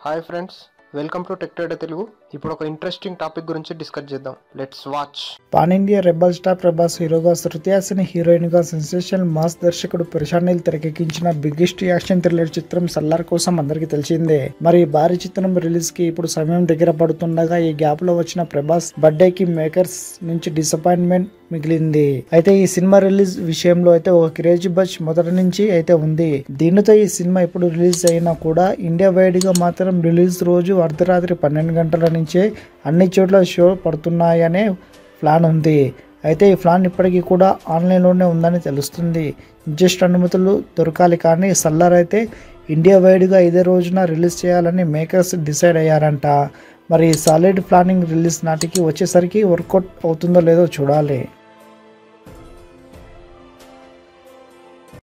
hi friends welcome to tech trader Telugu ఇప్పుడు ఒక interesting topic గురించి డిస్కస్ చేద్దాం let's watch pan India rebel star Prabhas హీరోగా శృతిహాసిని హీరోయిన్ గా సెన్సేషనల్ మాస్ దర్శకుడు ప్రశాంత్ తెరకెక్కించిన బిగ్గెస్ట్ యాక్షన్ థ్రిల్లర్ చిత్రం సల్లార్ కోసం అందరికీ తెలిసిందే మరి ఈ భారీ చిత్రం రిలీజ్ కి ఇప్పుడు సమయం దగ్గర పడుతుండగా ఈ గ్యాప్ లో వచ్చిన ప్రభాస్ బర్త్డే కి మేకర్స్ నుంచి డిసప్పాయింట్మెంట్ మిగిలింది అయితే ఈ సినిమా రిలీజ్ విషయంలో అయితే ఒక క్రేజీ బచ్ మొదటి నుంచి అయితే ఉంది దీనితో ఈ సినిమా ఎప్పుడు రిలీజ్ అయినా కూడా ఇండియా వైడ్ గా మాత్రం రిలీజ్ రోజు అర్ధరాత్రి పన్నెండు గంటల నుంచే అన్ని చోట్ల షో పడుతున్నాయనే ప్లాన్ ఉంది అయితే ఈ ప్లాన్ ఇప్పటికీ కూడా ఆన్లైన్లోనే ఉందని తెలుస్తుంది జస్ట్ అనుమతులు దొరకాలి కానీ సల్లార్ అయితే ఇండియా వైడ్గా ఇదే రోజున రిలీజ్ చేయాలని మేకర్స్ డిసైడ్ అయ్యారంట మరి సాలిడ్ ప్లానింగ్ రిలీజ్ నాటికి వచ్చేసరికి వర్కౌట్ అవుతుందో లేదో చూడాలి